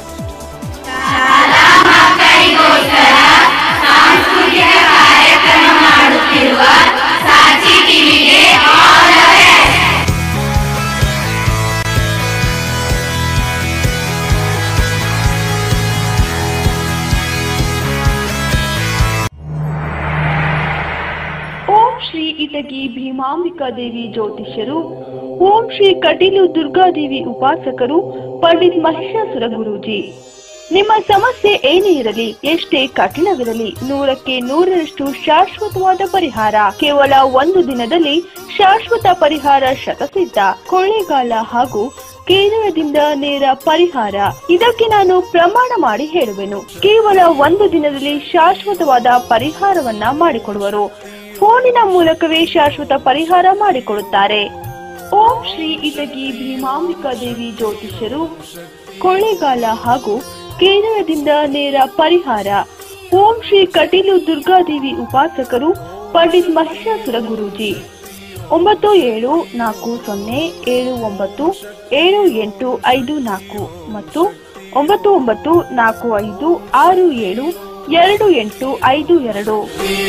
ಓಂ ಶ್ರೀ ಇಟಗಿ ಭೀಮಾಂಬಿಕಾ ದೇವಿ ಜ್ಯೋತಿಷ್ಯರು ಓಂ ಶ್ರೀ ಕಟೀಲು ದುರ್ಗಾದೇವಿ ಉಪಾಸಕರು ಪಂಡಿತ್ ಮಹಿಷಾಸುರ ಗುರೂಜಿ ನಿಮ್ಮ ಸಮಸ್ಯೆ ಏನೇ ಇರಲಿ ಎಷ್ಟೇ ಕಠಿಣವಿರಲಿ ನೂರಕ್ಕೆ ನೂರರಷ್ಟು ಶಾಶ್ವತವಾದ ಪರಿಹಾರ ಕೇವಲ ಒಂದು ದಿನದಲ್ಲಿ ಶಾಶ್ವತ ಪರಿಹಾರ ಶತಸಿದ್ಧ ಕೊಳ್ಳೇಗಾಲ ಹಾಗೂ ಕೇರಳದಿಂದ ನೇರ ಪರಿಹಾರ ಇದಕ್ಕೆ ನಾನು ಪ್ರಮಾಣ ಮಾಡಿ ಹೇಳುವೆನು ಕೇವಲ ಒಂದು ದಿನದಲ್ಲಿ ಶಾಶ್ವತವಾದ ಪರಿಹಾರವನ್ನ ಮಾಡಿಕೊಡುವರು ಫೋನಿನ ಮೂಲಕವೇ ಶಾಶ್ವತ ಪರಿಹಾರ ಮಾಡಿಕೊಡುತ್ತಾರೆ ಓಂ ಶ್ರೀ ಇಟಗಿ ಭೀಮಾಂಬಿಕಾ ದೇವಿ ಜ್ಯೋತಿಷ್ಯರು ಕೊಳ್ಳೇಗಾಲ ಹಾಗೂ ಕೇರಳದಿಂದ ನೇರ ಪರಿಹಾರ ಓಂ ಶ್ರೀ ಕಟೀಲು ದುರ್ಗಾದೇವಿ ಉಪಾಸಕರು ಪಂಡಿತ್ ಮಹಿಷಾಸುರ ಗುರೂಜಿ ಒಂಬತ್ತು ಏಳು ನಾಲ್ಕು ಸೊನ್ನೆ ಏಳು ಒಂಬತ್ತು ಏಳು ಎಂಟು ಐದು ನಾಲ್ಕು ಮತ್ತು ಒಂಬತ್ತು ಒಂಬತ್ತು ನಾಲ್ಕು ಐದು ಆರು ಏಳು ಎರಡು ಎಂಟು ಐದು ಎರಡು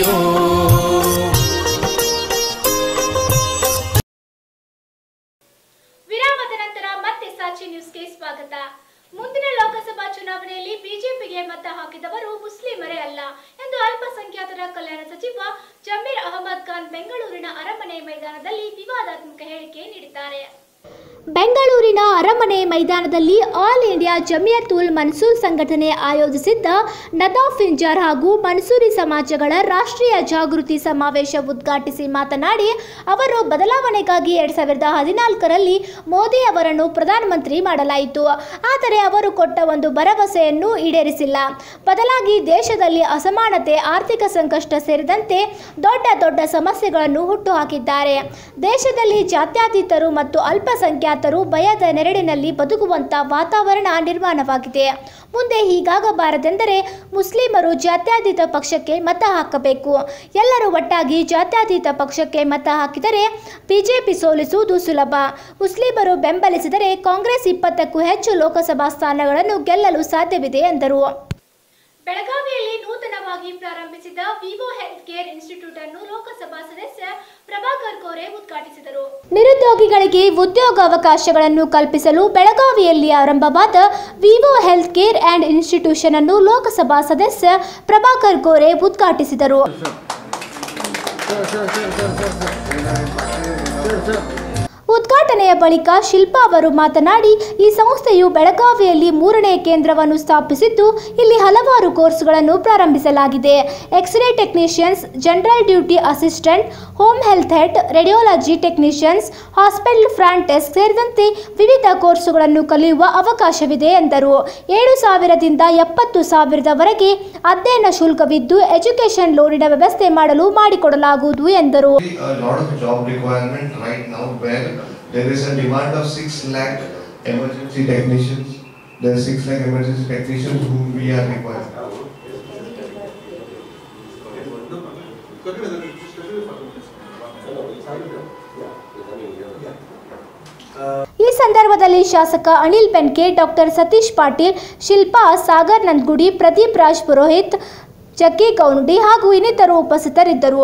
ವಿರಾಮದ ನಂತರ ಮತ್ತೆ ಸಾಕ್ಷಿ ನ್ಯೂಸ್ಗೆ ಸ್ವಾಗತ ಮುಂದಿನ ಲೋಕಸಭಾ ಚುನಾವಣೆಯಲ್ಲಿ ಬಿಜೆಪಿಗೆ ಮತ ಹಾಕಿದವರು ಮುಸ್ಲಿಮರೇ ಅಲ್ಲ ಎಂದು ಅಲ್ಪಸಂಖ್ಯಾತರ ಕಲ್ಯಾಣ ಸಚಿವ ಜಮೀರ್ ಅಹಮದ್ ಖಾನ್ ಬೆಂಗಳೂರಿನ ಅರಮನೆ ಮೈದಾನದಲ್ಲಿ ವಿವಾದಾತ್ಮಕ ಹೇಳಿಕೆ ನೀಡಿದ್ದಾರೆ ಬೆಂಗಳೂರಿನ ಅರಮನೆ ಮೈದಾನದಲ್ಲಿ ಆಲ್ ಇಂಡಿಯಾ ಜಮಿಯತುಲ್ ಮನ್ಸೂರ್ ಸಂಘಟನೆ ಆಯೋಜಿಸಿದ್ದ ನದಾಫ್ ಇಂಜಾರ್ ಹಾಗೂ ಮನ್ಸೂರಿ ಸಮಾಜಗಳ ರಾಷ್ಟ್ರೀಯ ಜಾಗೃತಿ ಸಮಾವೇಶ ಉದ್ಘಾಟಿಸಿ ಮಾತನಾಡಿ ಅವರು ಬದಲಾವಣೆಗಾಗಿ ಎರಡ್ ಸಾವಿರದ ಹದಿನಾಲ್ಕರಲ್ಲಿ ಮೋದಿ ಅವರನ್ನು ಪ್ರಧಾನಮಂತ್ರಿ ಮಾಡಲಾಯಿತು ಆದರೆ ಅವರು ಕೊಟ್ಟ ಒಂದು ಭರವಸೆಯನ್ನು ಈಡೇರಿಸಿಲ್ಲ ಬದಲಾಗಿ ದೇಶದಲ್ಲಿ ಅಸಮಾನತೆ ಆರ್ಥಿಕ ಸಂಕಷ್ಟ ಸೇರಿದಂತೆ ದೊಡ್ಡ ದೊಡ್ಡ ಸಮಸ್ಯೆಗಳನ್ನು ಹುಟ್ಟುಹಾಕಿದ್ದಾರೆ ದೇಶದಲ್ಲಿ ಜಾತ್ಯತೀತರು ಮತ್ತು ಅಲ್ಪಸಂಖ್ಯಾತರು ಭಯದ ನೆರಳಿನಲ್ಲಿ ಬದುಕುವಂತ ವಾತಾವರಣ ನಿರ್ಮಾಣವಾಗಿದೆ ಮುಂದೆ ಹೀಗಾಗಬಾರದೆಂದರೆ ಮುಸ್ಲಿಮರು ಜಾತ್ಯತೀತ ಪಕ್ಷಕ್ಕೆ ಮತ ಹಾಕಬೇಕು ಎಲ್ಲರೂ ಒಟ್ಟಾಗಿ ಜಾತ್ಯತೀತ ಪಕ್ಷಕ್ಕೆ ಮತ ಹಾಕಿದರೆ ಬಿಜೆಪಿ ಸೋಲಿಸುವುದು ಸುಲಭ ಮುಸ್ಲಿಮರು ಬೆಂಬಲಿಸಿದರೆ ಕಾಂಗ್ರೆಸ್ ಇಪ್ಪತ್ತಕ್ಕೂ ಹೆಚ್ಚು ಲೋಕಸಭಾ ಸ್ಥಾನಗಳನ್ನು ಗೆಲ್ಲಲು ಸಾಧ್ಯವಿದೆ ಎಂದರು ಬೆಳಗಾವಿಯಲ್ಲಿ ನೂತನವಾಗಿ ಪ್ರಾರಂಭಿಸಿದ ವಿವೋ ಹೆಲ್ತ್ ಕೇರ್ ಇನ್ಸ್ಟಿಟ್ಯೂಟ್ ಅನ್ನು ಲೋಕಸಭಾ ಸದಸ್ಯ ಪ್ರಭಾಕರ್ ಕೋರೆ ಉದ್ಘಾಟಿಸಿದರು ನಿರುದ್ಯೋಗಿಗಳಿಗೆ ಉದ್ಯೋಗಾವಕಾಶಗಳನ್ನು ಕಲ್ಪಿಸಲು ಬೆಳಗಾವಿಯಲ್ಲಿ ಆರಂಭವಾದ Vivo health care and institution ಅನ್ನು ಲೋಕಸಭಾ ಸದಸ್ಯ ಪ್ರಭಾಕರ್ ಗೋರೆ ಉದ್ಘಾಟಿಸಿದರು ಉದ್ಘಾಟನೆಯ ಬಳಿಕ ಶಿಲ್ಪಾ ಅವರು ಮಾತನಾಡಿ ಈ ಸಂಸ್ಥೆಯು ಬೆಳಗಾವಿಯಲ್ಲಿ ಮೂರನೇ ಕೇಂದ್ರವನ್ನು ಸ್ಥಾಪಿಸಿದ್ದು ಇಲ್ಲಿ ಹಲವಾರು ಕೋರ್ಸ್ಗಳನ್ನು ಪ್ರಾರಂಭಿಸಲಾಗಿದೆ X ray technicians general duty assistant home health head radiology technicians hospital front desk ಸೇರಿದಂತೆ ವಿವಿಧ ಕೋರ್ಸುಗಳನ್ನು ಕಲಿಯುವ ಅವಕಾಶವಿದೆ ಎಂದರು ಏಳು ಸಾವಿರದಿಂದ ಎಪ್ಪತ್ತು ಸಾವಿರದವರೆಗೆ ಅಧ್ಯಯನ ಶುಲ್ಕವಿದ್ದು ಎಜುಕೇಷನ್ ಲೋನಿನ ವ್ಯವಸ್ಥೆ ಮಾಡಲು ಮಾಡಿಕೊಡಲಾಗುವುದು ಎಂದರು a lot of job requirement right now where there is a demand of 6 lakh emergency technicians. There are 6 lakh emergency technicians whom we are requiring. ಈ ಸಂದರ್ಭದಲ್ಲಿ ಶಾಸಕ ಅನಿಲ್ ಬೆನ್ಕೆ ಡಾಕ್ಟರ್ ಸತೀಶ್ ಪಾಟೀಲ್ ಶಿಲ್ಪಾ ಸಾಗರ್ ನಂದಗುಡಿ ಪ್ರದೀಪ್ ರಾಜ್ ಪುರೋಹಿತ್ ಜಗ್ಗಿ ಗೌಂಡಿ ಹಾಗೂ ಇನ್ನಿತರು ಉಪಸ್ಥಿತರಿದ್ದರು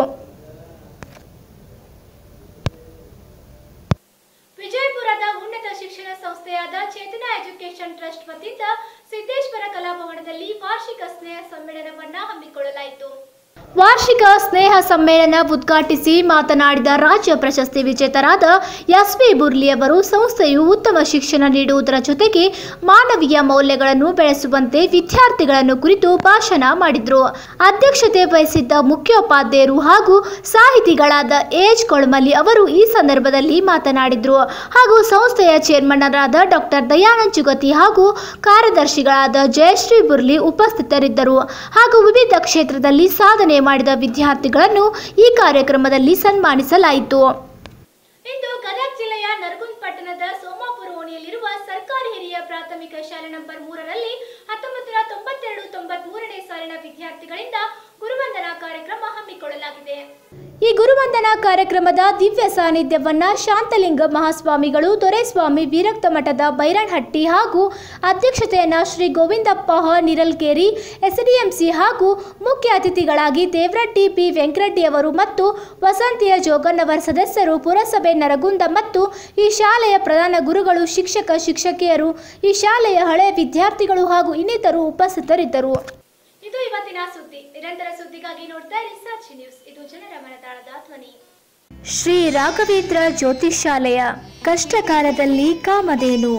ವಿಜಯಪುರದ ಉನ್ನತ ಶಿಕ್ಷಣ ಸಂಸ್ಥೆಯಾದ ಚೇತನ ಎಜುಕೇಶನ್ ಟ್ರಸ್ಟ್ ವತಿಯಿಂದ ಸಿದ್ದೇಶ್ವರ ಕಲಾಭವನದಲ್ಲಿ ವಾರ್ಷಿಕ ಸ್ನೇಹ ಸಮ್ಮೇಳನವನ್ನ ಹಮ್ಮಿಕೊಳ್ಳಲಾಯಿತು ವಾರ್ಷಿಕ ಸ್ನೇಹ ಸಮ್ಮೇಳನ ಉದ್ಘಾಟಿಸಿ ಮಾತನಾಡಿದ ರಾಜ್ಯ ಪ್ರಶಸ್ತಿ ವಿಜೇತರಾದ ಎಸ್ ವಿ ಬುರ್ಲಿ ಅವರು ಸಂಸ್ಥೆಯು ಉತ್ತಮ ಶಿಕ್ಷಣ ನೀಡುವುದರ ಜೊತೆಗೆ ಮಾನವೀಯ ಮೌಲ್ಯಗಳನ್ನು ಬೆಳೆಸುವಂತೆ ವಿದ್ಯಾರ್ಥಿಗಳನ್ನು ಕುರಿತು ಭಾಷಣ ಮಾಡಿದರು ಅಧ್ಯಕ್ಷತೆ ವಹಿಸಿದ್ದ ಮುಖ್ಯೋಪಾಧ್ಯಾಯರು ಹಾಗೂ ಸಾಹಿತಿಗಳಾದ ಎಚ್ ಕೊಳಮಲ್ಲಿ ಅವರು ಈ ಸಂದರ್ಭದಲ್ಲಿ ಮಾತನಾಡಿದರು ಹಾಗೂ ಸಂಸ್ಥೆಯ ಚೇರ್ಮನ್ನರಾದ ಡಾಕ್ಟರ್ ದಯಾನಂದ್ ಜುಗತಿ ಹಾಗೂ ಕಾರ್ಯದರ್ಶಿಗಳಾದ ಜಯಶ್ರೀ ಬುರ್ಲಿ ಉಪಸ್ಥಿತರಿದ್ದರು ಹಾಗೂ ವಿವಿಧ ಕ್ಷೇತ್ರದಲ್ಲಿ ಸಾಧನೆ ಮಾಡಿದ ವಿದ್ಯಾರ್ಥಿಗಳನ್ನು ಈ ಕಾರ್ಯಕ್ರಮದಲ್ಲಿ ಸನ್ಮಾನಿಸಲಾಯಿತು ಇಂದು ಗದಗ ಜಿಲ್ಲೆಯ ನರಗುಂದ್ ಪಟ್ಟಣದ ಸೋಮಾಪುರ ಓಣಿಯಲ್ಲಿರುವ ಸರ್ಕಾರಿ ಹಿರಿಯ ಪ್ರಾಥಮಿಕ ಶಾಲೆ ನಂಬರ್ ಮೂರರಲ್ಲಿ ಹತ್ತೊಂಬತ್ತು ನೂರ ತೊಂಬತ್ತೆರಡು ತೊಂಬತ್ ಮೂರನೇ ಸಾಲಿನ ವಿದ್ಯಾರ್ಥಿಗಳಿಂದ ಗುರುವಂದನಾ ಕಾರ್ಯಕ್ರಮ ಹಮ್ಮಿಕೊಳ್ಳಲಾಗಿದೆ ಈ ಗುರುವಂದನಾ ಕಾರ್ಯಕ್ರಮದ ದಿವ್ಯ ಸಾನ್ನಿಧ್ಯವನ್ನ ಶಾಂತಲಿಂಗ ಮಹಾಸ್ವಾಮಿಗಳು ದೊರೆಸ್ವಾಮಿ ವೀರಕ್ತ ಮಠದ ಬೈರಣ್ಹಟ್ಟಿ ಹಾಗೂ ಅಧ್ಯಕ್ಷತೆಯನ್ನ ಶ್ರೀ ಗೋವಿಂದಪ್ಪ ಹ ನಿರಲ್ಕೇರಿ ಎಸ್ಡಿಎಂಸಿ ಹಾಗೂ ಮುಖ್ಯ ಅತಿಥಿಗಳಾಗಿ ದೇವರಡ್ಡಿ ಪಿ ವೆಂಕರೆಡ್ಡಿ ಅವರು ಮತ್ತು ವಸಂತಿಯ ಜೋಗನ್ನವರ್ ಸದಸ್ಯರು ಪುರಸಭೆ ನರಗುಂದ ಮತ್ತು ಈ ಶಾಲೆಯ ಪ್ರಧಾನ ಗುರುಗಳು ಶಿಕ್ಷಕ ಶಿಕ್ಷಕಿಯರು ಈ ಶಾಲೆಯ ಹಳೆಯ ವಿದ್ಯಾರ್ಥಿಗಳು ಹಾಗೂ ಇನ್ನಿತರು ಉಪಸ್ಥಿತರಿದ್ದರು ಇದು ಇವತ್ತಿನ ಸುದ್ದಿ ನಿರಂತರ ಸುದ್ದಿಗಾಗಿ ನೋಡ್ತಾ ಇರಿ ಸಾಕ್ಷಿ ನ್ಯೂಸ್ ಇದು ಜನರ ಮನದಾಳದ ಧ್ವನಿ ಶ್ರೀ ರಾಘವೇಂದ್ರ ಜ್ಯೋತಿಷಾಲಯ ಕಷ್ಟಕಾಲದಲ್ಲಿ ಕಾಮಧೇನು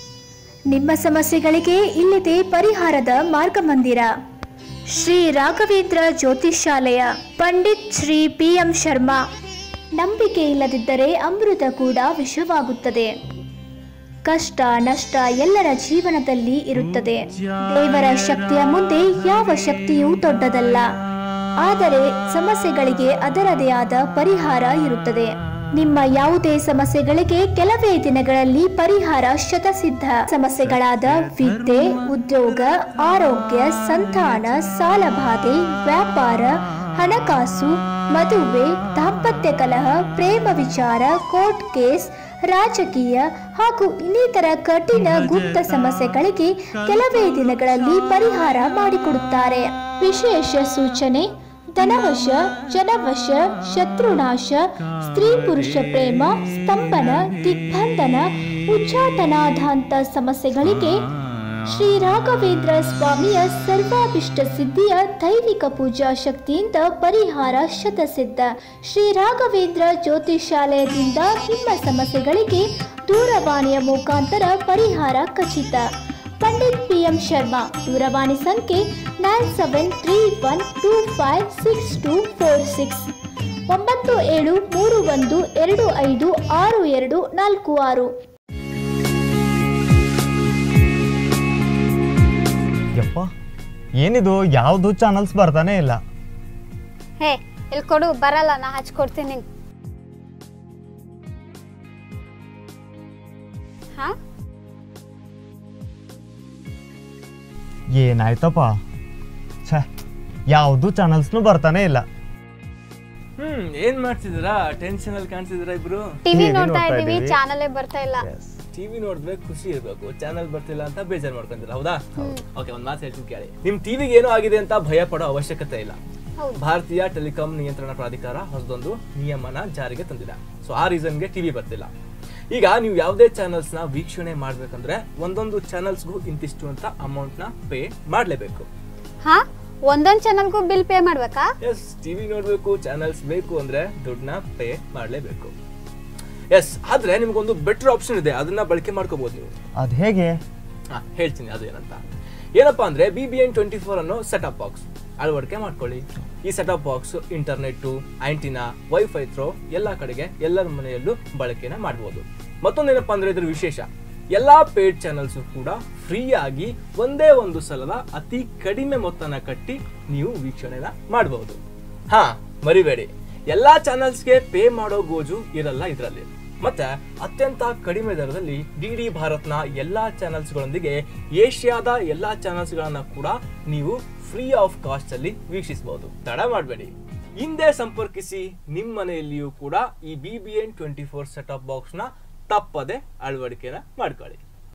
ನಿಮ್ಮ ಸಮಸ್ಯೆಗಳಿಗೆ ಇಲ್ಲಿದೆ ಪರಿಹಾರದ ಮಾರ್ಗಮಂದಿರ ಶ್ರೀ ರಾಘವೇಂದ್ರ ಜ್ಯೋತಿಷಾಲಯ ಪಂಡಿತ್ ಶ್ರೀ ಪಿ ಎಂ ಶರ್ಮಾ ನಂಬಿಕೆ ಇಲ್ಲದಿದ್ದರೆ ಅಮೃತ ಕೂಡ ವಿಷವಾಗುತ್ತದೆ ಕಷ್ಟ ನಷ್ಟ ಎಲ್ಲರ ಜೀವನದಲ್ಲಿ ಇರುತ್ತದೆ ದೇವರ ಶಕ್ತಿಯ ಮುಂದೆ ಯಾವ ಶಕ್ತಿಯೂ ದೊಡ್ಡದಲ್ಲ ಆದರೆ ಸಮಸ್ಯೆಗಳಿಗೆ ಅದರದೇ ಆದ ಪರಿಹಾರ ಇರುತ್ತದೆ ನಿಮ್ಮ ಯಾವುದೇ ಸಮಸ್ಯೆಗಳಿಗೆ ಕೆಲವೇ ದಿನಗಳಲ್ಲಿ ಪರಿಹಾರ ಶತಸಿದ್ಧ ಸಮಸ್ಯೆಗಳಾದ ವಿದ್ಯೆ ಉದ್ಯೋಗ ಆರೋಗ್ಯ ಸಂತಾನ ಸಾಲಬಾಧೆ ವ್ಯಾಪಾರ ಹಣಕಾಸು ಮದುವೆ ದಾಂಪತ್ಯ ಕಲಹ ಪ್ರೇಮ ವಿಚಾರ ಕೋರ್ಟ್ ಕೇಸ್ ರಾಜಕೀಯ ಹಾಗೂ ಇನ್ನಿತರ ಕಠಿಣ ಗುಪ್ತ ಸಮಸ್ಯೆಗಳಿಗೆ ಕೆಲವೇ ದಿನಗಳಲ್ಲಿ ಪರಿಹಾರ ಮಾಡಿಕೊಡುತ್ತಾರೆ ವಿಶೇಷ ಸೂಚನೆ ಧನವಶ ಜನವಶ ಶತ್ರುನಾಶ ಸ್ತ್ರೀ ಪುರುಷ ಪ್ರೇಮ ಸ್ತಂಭನ ದಿಗ್ಬಂಧನ ಉಚ್ಚಾಟನಾಧಾಂತ ಸಮಸ್ಯೆಗಳಿಗೆ ಶ್ರೀ ರಾಘವೇಂದ್ರ ಸ್ವಾಮಿಯ ಸರ್ವಾಭಿಷ್ಟ ಸಿದ್ಧಿಯ ದೈವಿಕ ಪೂಜಾ ಶಕ್ತಿಯಿಂದ ಪರಿಹಾರ ಶತಸಿದ್ಧ ಶ್ರೀ ರಾಘವೇಂದ್ರ ಜ್ಯೋತಿಷಾಲಯದಿಂದ ನಿಮ್ಮ ಸಮಸ್ಯೆಗಳಿಗೆ ದೂರವಾಣಿಯ ಮುಖಾಂತರ ಪರಿಹಾರ ಖಚಿತ ಪಂಡಿತ್ ಪಿ ಎಂ ಶರ್ಮಾ ದೂರವಾಣಿ ಸಂಖ್ಯೆ nine seven three one two five six two four six ಒಂಬತ್ತು ಏಳು ಮೂರು ಒಂದು ಎರಡು ಐದು ಆರು ಎರಡು ನಾಲ್ಕು ಆರು ಯಪ್ಪ ಏನಿದು ಯಾವುದು ಚಾನಲ್ಸ್ ಬರ್ತಾನೆ ಇಲ್ಲ ಹೇ ಇಲ್ಲಿ ಕೊಡು ಬರಲ್ಲ ನಾ ಹಚ್ಕೊಡ್ತೀನಿ ನಿಂಗೆ ಹಾ ಏನಾಯ್ತಪ್ಪ ಛೇ ಯಾವುದು ಚಾನಲ್ಸ್ನು ಬರ್ತಾನೆ ಇಲ್ಲ ಹ್ಮ್ ಏನ್ ಮಾಡ್ತಿದ್ದೀರಾ ಟೆನ್ಷನ್ ಅಲ್ಲಿ ಕಾಣ್ತಿದ್ದೀರಾ ಇಬ್ರು ಟಿವಿ ನೋಡ್ತಾ ಇದೀವಿ ಚಾನಲೇ ಬರ್ತಾ ಇಲ್ಲ ಟಿವಿ ನೋಡಿದ್ರೆ ಖುಷಿ ಇರ್ಬೇಕು ಚಾನಲ್ ಬರ್ತಿಲ್ಲ ಅಂತ ಬೇಜಾರ್ ಮಾಡ್ಕೊಂತೀರಾ ಹೌದಾ ಓಕೆ ಒಂದ್ ಮಾತು ಹೇಳ್ತೀನಿ ಕೇಳಿ ನಿಮ್ ಟಿವಿಗೆ ಏನೋ ಆಗಿದೆ ಅಂತ ಭಯ ಪಡೋ ಅವಶ್ಯಕತೆ ಇಲ್ಲ ಹೌದು. ಭಾರತೀಯ ಟೆಲಿಕಾಂ ನಿಯಂತ್ರಣ ಪ್ರಾಧಿಕಾರ ಹೊಸದೊಂದು ನಿಯಮನ ಜಾರಿಗೆ ತಂದಿದೆ ಸೊ ಆ ರೀಸನ್ಗೆ ಟಿವಿ ಬರ್ತಿಲ್ಲ ಈಗ ನೀವು ಯಾವುದೇ ಚಾನಲ್ಸ್ ನ ವೀಕ್ಷಣೆ ಮಾಡ್ಬೇಕಂದ್ರೆ ಒಂದೊಂದು ಚಾನಲ್ಸ್ಗೂ ಇಂತಿಷ್ಟು ಅಂತ ಅಮೌಂಟ್ ನ ಪೇ ಮಾಡ್ಲೇಬೇಕು ಹಾ ಒಂದೊಂದ್ ಚಾನಲ್ಗೂ ಬಿಲ್ ಪೇ ಮಾಡ್ಬೇಕಾ ಎಸ್ ಟಿವಿ ನೋಡ್ಬೇಕು ಚಾನಲ್ಸ್ ಬೇಕು ಅಂದ್ರೆ ದುಡ್ಡನ್ನ ಪೇ ಮಾಡ್ಲೇಬೇಕು ಎಸ್ ಆದ್ರೆ ನಿಮ್ಗೊಂದು ಬೆಟರ್ ಆಪ್ಷನ್ ಇದೆ ಅದನ್ನ ಬಳಕೆ ಮಾಡ್ಕೋಬಹುದು ನೀವು ಅದು ಹೇಗೆ ಹಾ ಹೇಳ್ತೀನಿ ಅದೇನಂತ ಏನಪ್ಪಾ ಅಂದ್ರೆ B B N twenty four ಅನ್ನೋ ಸೆಟಪ್ ಬಾಕ್ಸ್ ಅಳವಡಿಕೆ ಮಾಡ್ಕೊಳ್ಳಿ ಈ set top box internet antenna wifi through ಎಲ್ಲಾ ಕಡೆಗೆ ಎಲ್ಲರ ಮನೆಯಲ್ಲೂ ಬಳಕೆನ ಮಾಡಬಹುದು ಮತ್ತೊಂದೇನಪ್ಪಾ ಅಂದ್ರೆ ಇದ್ರ ವಿಶೇಷ ಎಲ್ಲಾ ಪೇಡ್ ಚಾನಲ್ಸ್ ಕೂಡ ಫ್ರೀ ಆಗಿ ಒಂದೇ ಒಂದು ಸಲದ ಅತಿ ಕಡಿಮೆ ಮೊತ್ತನ ಕಟ್ಟಿ ನೀವು ವೀಕ್ಷಣೆನ ಮಾಡಬಹುದು ಹಾ ಮರಿಬೇಡಿ ಎಲ್ಲಾ ಚಾನಲ್ಸ್ಗೆ ಪೇ ಮಾಡೋ ಗೋಜು ಇರಲ್ಲ ಇದರಲ್ಲಿ ಮತ್ತೆ ಅತ್ಯಂತ ಕಡಿಮೆ ದರದಲ್ಲಿ ಡಿ ಡಿ ಭಾರತ್ನ ಎಲ್ಲಾ ಚಾನಲ್ಸ್ಗಳೊಂದಿಗೆ ಏಷ್ಯಾದ ಎಲ್ಲಾ ಚಾನಲ್ಸ್ಗಳನ್ನ ಕೂಡ ನೀವು ಫ್ರೀ ಆಫ್ ಕಾಸ್ಟ್ ಅಲ್ಲಿ ವೀಕ್ಷಿಸಬಹುದು ತಡ ಮಾಡಬೇಡಿ ಹಿಂದೆ ಸಂಪರ್ಕಿಸಿ ನಿಮ್ಮ ಮನೆಯಲ್ಲಿಯೂ ಕೂಡ ಈ B B N twenty four set box ನ ತಪ್ಪದೆ ಅಳವಡಿಕೆನ ಮಾಡ್ಕೊಳ್ಳಿ